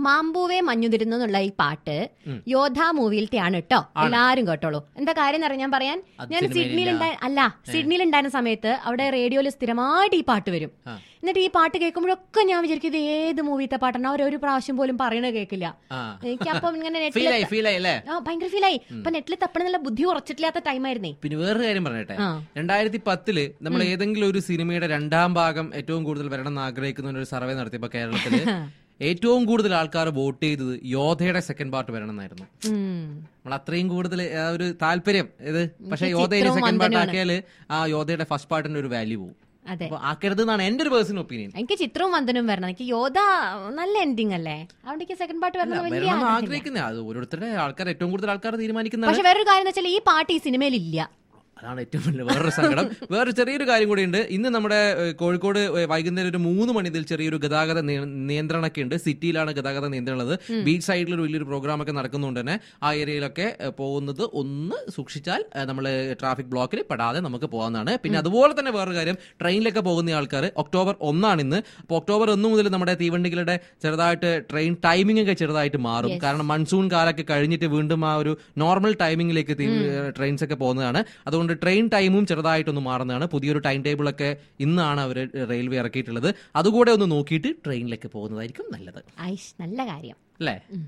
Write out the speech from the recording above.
മാമ്പൂവേ മഞ്ഞുതിരുന്നു എന്നുള്ള ഈ പാട്ട് യോധ മൂവിയിലത്തെയാണ് കേട്ടോ എല്ലാരും കേട്ടോളൂ എന്താ കാര്യം എന്ന് ഞാൻ പറയാൻ അത് ഞാൻ സിഡ്നിയിൽ സിനിമയിലില്ല. ഉണ്ടായ അല്ല സിഡ്നിയിൽ ഉണ്ടായിരുന്ന സമയത്ത് അവിടെ റേഡിയോയിൽ സ്ഥിരമായിട്ട് ഈ പാട്ട് വരും ആ. എന്നിട്ട് ഈ പാട്ട് കേൾക്കുമ്പോഴൊക്കെ ഞാൻ വിചാരിക്കും ഇത് ഏത് മൂവിത്തെ പാട്ടാണ് അവർ ഒരു പ്രാവശ്യം പോലും പറയണ കേൾക്കില്ല ആ. എനിക്ക് അപ്പം ഇങ്ങനെ ഫീൽ നെറ്റിൽ ആയി ഫീൽ ആയി അല്ലേ ആ ഭയങ്കര ഫീലായി അപ്പൊ നെറ്റിൽ തപ്പണെന്നുള്ള ബുദ്ധി ഉറച്ചിട്ടില്ലാത്ത ടൈമായിരുന്നേ പിന്നെ വേറൊരു കാര്യം പറയട്ടെ ആ. രണ്ടായിരത്തി പത്തില് നമ്മൾ ഏതെങ്കിലും ഒരു സിനിമയുടെ രണ്ടാം ഭാഗം ഏറ്റവും കൂടുതൽ വരണം എന്ന് ആഗ്രഹിക്കുന്ന ഒരു സർവേ നടത്തിയപ്പോ കേരളത്തില് ഏറ്റവും കൂടുതൽ ആൾക്കാർ വോട്ട് ചെയ്തത് യോധയുടെ സെക്കൻഡ് പാർട്ട് വരണം എന്നായിരുന്നു ഉം. നമ്മൾ അത്രയും കൂടുതൽ ആ, ഒരു താല്പര്യം ഇത് പക്ഷെ എനിക്ക് യോധ ഇനി ചിത്രവും സെക്കൻഡ് പാർട്ട് വന്ദനവുമാണ്. ആക്കിയാല് ആ യോധയുടെ ഫസ്റ്റ് പാർട്ടിന്റെ ഒരു വാല്യൂ പോകും അതെ അപ്പൊ ആക്കരുത് എന്നാണ് എന്റെ ഒരു പേഴ്സണൽ ഒപ്പീനിയൻ എനിക്ക് ചിത്രവും വന്ദനവും വരണം എനിക്ക് യോധ നല്ല എൻഡിങ് അല്ലേ അതുകൊണ്ട് എനിക്ക് സെക്കൻഡ് പാർട്ട് വരണം എന്ന് വലിയ വരണം ആഗ്രഹമില്ല. ആഗ്രഹിക്കുന്നത് അത് ഓരോരുത്തരുടെ ആൾക്കാർ ഏറ്റവും കൂടുതൽ ആൾക്കാർ തീരുമാനിക്കുന്നതാണ് പക്ഷെ വേറൊരു കാര്യം എന്ന് വെച്ചാൽ ഈ പാട്ട് ഈ സിനിമയിൽ ഇല്ല അതാണ് ഏറ്റവും വലിയ വേറൊരു സങ്കടം വേറൊരു ചെറിയൊരു കാര്യം കൂടി ഉണ്ട് ഇന്ന് നമ്മുടെ ഏഹ്, കോഴിക്കോട് ഏഹ്, വൈകുന്നേരം ഒരു മൂന്ന് മണി മുതൽ ചെറിയൊരു ഗതാഗത നിയ- നിയന്ത്രണമൊക്കെ ഉണ്ട് സിറ്റിയിലാണ് ഗതാഗത നിയന്ത്രണം ഉള്ളത് ബീച്ച് സൈഡിൽ ഒരു വലിയൊരു പ്രോഗ്രാം ഒക്കെ നടക്കുന്നുണ്ട് തന്നെ ആ ഏരിയയിലൊക്കെ ഏഹ്, പോകുന്നത് ഒന്ന് സൂക്ഷിച്ചാൽ നമ്മൾ ട്രാഫിക് ബ്ലോക്കിൽ പെടാതെ നമുക്ക് പോകാവുന്നതാണ് പിന്നെ അതുപോലെ തന്നെ വേറൊരു കാര്യം ട്രെയിനിലൊക്കെ പോകുന്ന ആൾക്കാർ ഒക്ടോബർ ഒന്നാണ് ഇന്ന് അപ്പോൾ ഒക്ടോബർ ഒന്ന് മുതൽ നമ്മുടെ തീവണ്ടികളുടെ ചെറുതായിട്ട് ട്രെയിൻ ടൈമിംഗ് ഒക്കെ ചെറുതായിട്ട് മാറും കാരണം മൺസൂൺ കാലൊക്കെ കഴിഞ്ഞിട്ട് വീണ്ടും ആ ഒരു നോർമൽ ടൈമിംഗിലേക്ക് ട്രെയിൻസ് ഒക്കെ പോകുന്നതാണ് അതുകൊണ്ട് ട്രെയിൻ ടൈമും ചെറുതായിട്ടൊന്ന് മാറുന്നതാണ് പുതിയൊരു ടൈം ടേബിൾ ഒക്കെ ഇന്നാണ് അവർ റെയിൽവേ ഇറക്കിയിട്ടുള്ളത് അതുകൂടെ ഒന്ന് നോക്കിയിട്ട് ട്രെയിനിലേക്ക് പോകുന്നതായിരിക്കും നല്ലത് ഐഷ് നല്ല കാര്യം അല്ലേ